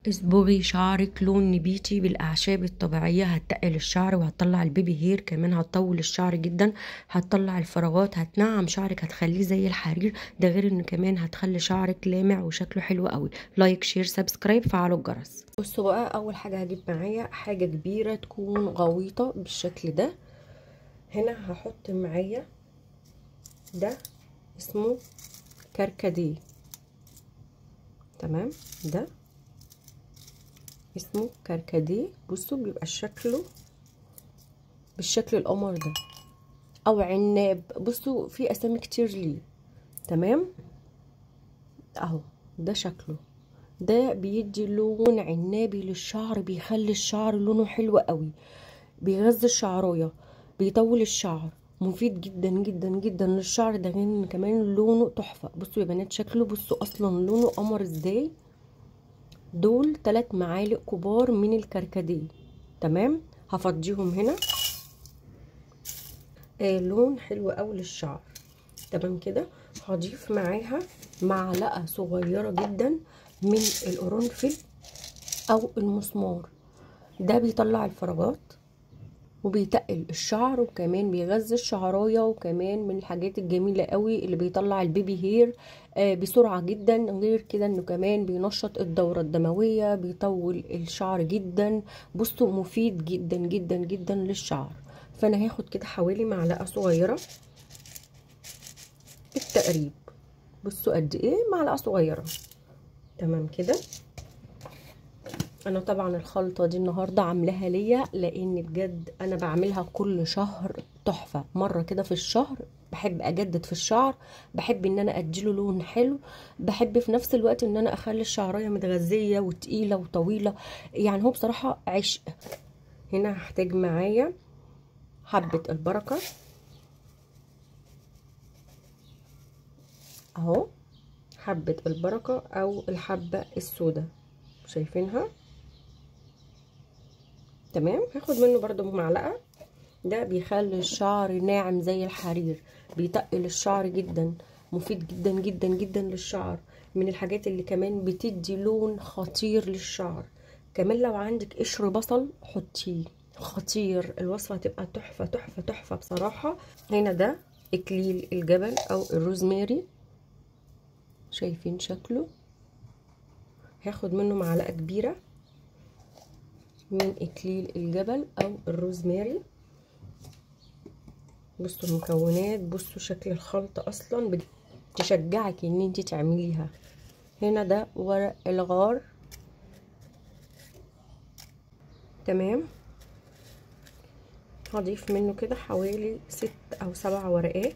اصبغي شعرك لون نبيتي بالاعشاب الطبيعيه هتقل الشعر وهتطلع البيبي هير كمان هتطول الشعر جدا هتطلع الفراغات هتنعم شعرك هتخليه زي الحرير ده غير ان كمان هتخلي شعرك لامع وشكله حلو قوي لايك شير سبسكرايب فعلوا الجرس بصوا بقى اول حاجه هجيب معايا حاجه كبيره تكون غويطه بالشكل ده هنا هحط معايا ده اسمه كركديه تمام ده اسمه كركديه بصوا بيبقى شكله بالشكل القمر ده او عناب بصوا في اسامي كتير ليه تمام اهو ده شكله ده بيدي لون عنابي للشعر بيخلي الشعر لونه حلو قوي بيغذي الشعرايه بيطول الشعر مفيد جدا جدا جدا للشعر ده غير كمان لونه تحفه بصوا يا بنات شكله بصوا اصلا لونه قمر ازاي دول ثلاث معالق كبار من الكركديه تمام هفضيهم هنا آه لون حلو قوي للشعر تمام كده هضيف معاها معلقه صغيره جدا من القرنفل او المسمار ده بيطلع الفراغات وبيتقل الشعر وكمان بيغذي الشعرايه وكمان من الحاجات الجميله قوي اللي بيطلع البيبي هير آه بسرعه جدا غير كده انه كمان بينشط الدوره الدمويه بيطول الشعر جدا بصوا مفيد جدا جدا جدا للشعر فانا هاخد كده حوالي معلقه صغيره بالتقريب بصوا قد ايه معلقه صغيره تمام كده انا طبعا الخلطه دي النهارده عاملاها ليا لان بجد انا بعملها كل شهر تحفه مره كده في الشهر بحب اجدد في الشعر بحب ان انا اديله لون حلو بحب في نفس الوقت ان انا اخلي الشعرايه متغذيه وتقيله وطويله يعني هو بصراحه عشق هنا هحتاج معايا حبه البركه اهو حبه البركه او الحبه السوداء شايفينها تمام هاخد منه برضو معلقه ده بيخلي الشعر ناعم زي الحرير بيتقل الشعر جدا مفيد جدا جدا جدا للشعر من الحاجات اللي كمان بتدي لون خطير للشعر كمان لو عندك قشر بصل حطيه خطير الوصفه هتبقى تحفه تحفه تحفه بصراحه هنا ده اكليل الجبل او الروزماري شايفين شكله هاخد منه معلقه كبيره من اكليل الجبل او الروزماري بصوا المكونات بصوا شكل الخلطة اصلا تشجعك ان انت تعمليها هنا ده ورق الغار تمام هضيف منه كده حوالي ست او سبع ورقات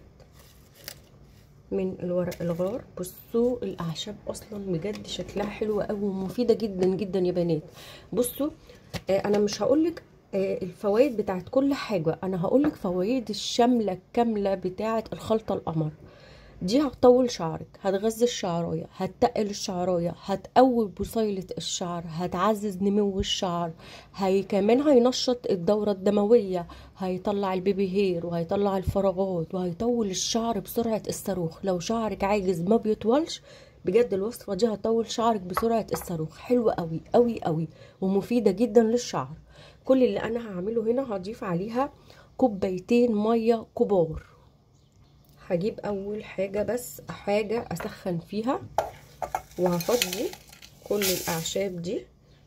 من الورق الغار بصوا الاعشاب اصلا بجد شكلها حلو قوي ومفيده جدا جدا يا بنات بصوا آه انا مش هقولك آه الفوائد بتاعت كل حاجه انا هقولك فوائد الشامله الكامله بتاعت الخلطه القمر دي هتطول شعرك هتغذي الشعرايه هتقل الشعرايه هتقوي بصيله الشعر هتعزز نمو الشعر هي كمان هينشط الدوره الدمويه هيطلع البيبي هير وهيطلع الفراغات وهيطول الشعر بسرعه الصاروخ لو شعرك عاجز ما بيطولش بجد الوصفه دي هتطول شعرك بسرعه الصاروخ حلوه قوي قوي قوي ومفيده جدا للشعر كل اللي انا هعمله هنا هضيف عليها كوبايتين ميه كبار هجيب اول حاجه بس حاجه اسخن فيها وهفضي كل الاعشاب دي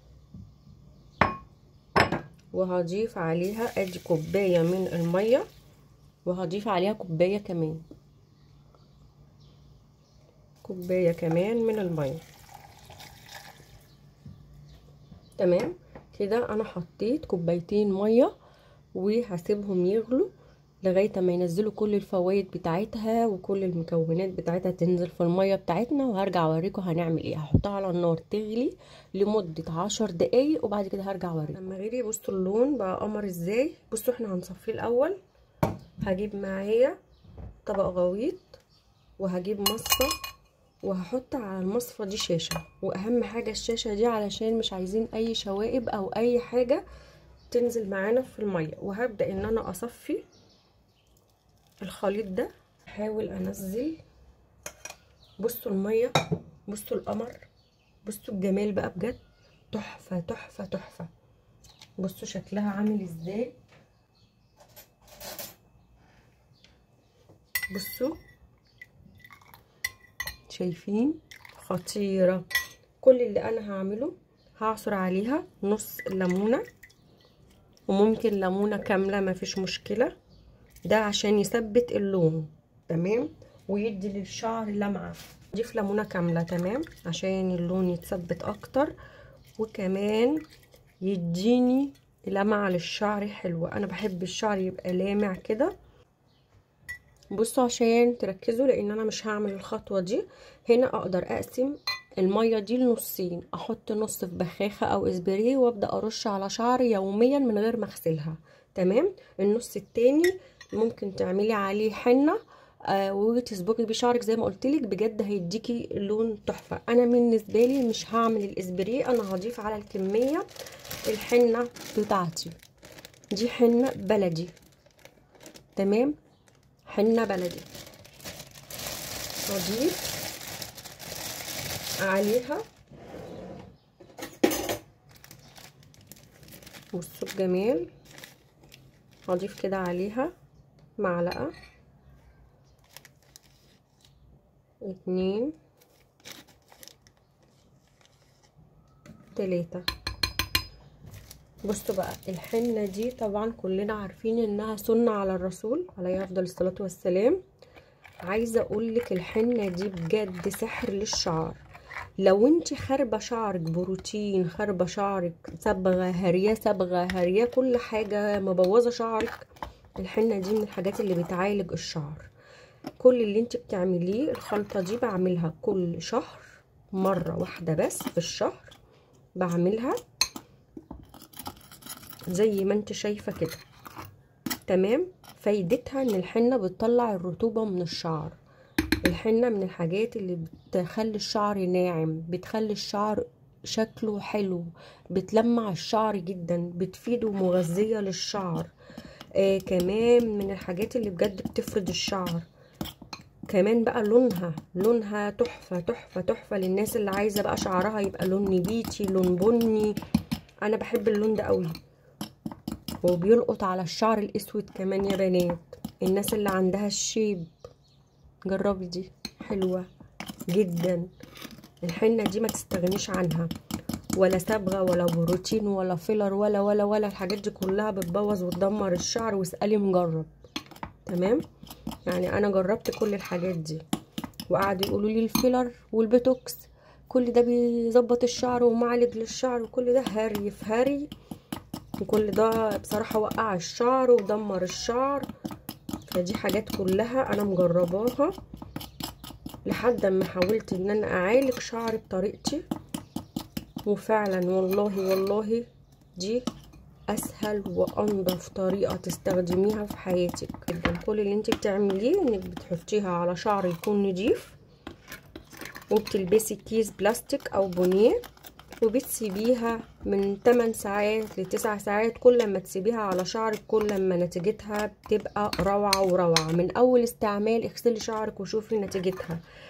وهضيف عليها ادي كوبايه من الميه وهضيف عليها كوبايه كمان كوبايه كمان من الميه تمام كده انا حطيت كوبايتين ميه وهسيبهم يغلوا لغايه ما ينزلوا كل الفوائد بتاعتها وكل المكونات بتاعتها تنزل في الميه بتاعتنا وهرجع اوريكم هنعمل ايه هحطها على النار تغلي لمده عشر دقايق وبعد كده هرجع اوريكم لما غلي بصوا اللون بقى قمر ازاي بصوا احنا هنصفيه الاول هجيب معايا طبق غويط وهجيب مصفى وهحط على المصفى دي شاشه واهم حاجه الشاشه دي علشان مش عايزين اي شوائب او اي حاجه تنزل معانا في الميه وهبدا ان انا اصفي الخليط ده احاول انزل بصوا الميه بصوا القمر بصوا الجمال بقى بجد تحفه تحفه تحفه بصوا شكلها عامل ازاي بصوا شايفين خطيره كل اللي انا هعمله هعصر عليها نص ليمونه وممكن ليمونه كامله مفيش مشكله ده عشان يثبت اللون تمام ويدي للشعر لمعه ضيف ليمونه كامله تمام عشان اللون يتثبت اكتر وكمان يديني لمعه للشعر حلوه انا بحب الشعر يبقى لامع كده بصوا عشان تركزوا لان انا مش هعمل الخطوه دي هنا اقدر اقسم الميه دي لنصين احط نص في بخاخه او اسبريه وابدا ارش على شعري يوميا من غير ما اغسلها تمام النص التاني ممكن تعملي عليه حنه آه وتصبغي بيه شعرك زي ما قلت لك بجد هيديكي لون تحفه انا بالنسبه لي مش هعمل الاسبريه انا هضيف على الكميه الحنه بتاعتي دي حنه بلدي تمام حنه بلدي هضيف عليها بصوا الجمال هضيف كده عليها معلقه اتنين تلاتة بصوا بقى الحنة دي طبعا كلنا عارفين انها سنة على الرسول عليه افضل الصلاة والسلام عايزة اقولك الحنة دي بجد سحر للشعر لو انت خاربه شعرك بروتين خاربه شعرك صبغه هريه صبغه هريه كل حاجه مبوظه شعرك الحنه دي من الحاجات اللي بتعالج الشعر كل اللي انت بتعمليه الخلطه دي بعملها كل شهر مره واحده بس في الشهر بعملها زي ما انت شايفه كده تمام فايدتها ان الحنه بتطلع الرطوبه من الشعر الحنة من الحاجات اللي بتخلي الشعر ناعم بتخلي الشعر شكله حلو بتلمع الشعر جدا بتفيده مغذية للشعر آه كمان من الحاجات اللي بجد بتفرد الشعر كمان بقى لونها لونها تحفة تحفة تحفة للناس اللي عايزة بقى شعرها يبقى لون نبيتي لون بني انا بحب اللون ده قوي وبيلقط على الشعر الاسود كمان يا بنات الناس اللي عندها الشيب جربي دي حلوة جدا الحنة دي ما تستغنيش عنها ولا صبغة ولا بروتين ولا فيلر ولا ولا ولا الحاجات دي كلها بتبوظ وتدمر الشعر واسألي مجرب تمام يعني انا جربت كل الحاجات دي وقعدوا يقولوا لي الفيلر والبوتوكس كل ده بيظبط الشعر ومعالج للشعر وكل ده هري في هري وكل ده بصراحة وقع الشعر ودمر الشعر فدي حاجات كلها انا مجرباها لحد ما حاولت ان انا اعالج شعري بطريقتي وفعلا والله والله دي اسهل وانضف طريقه تستخدميها في حياتك جدا كل اللي انت بتعمليه انك بتحطيها على شعر يكون نضيف وبتلبسي كيس بلاستيك او بونيه وبتسيبيها من 8 ساعات ل 9 ساعات كل ما تسيبيها على شعرك كل ما نتيجتها بتبقى روعة وروعة من اول استعمال اغسلي شعرك وشوفي نتيجتها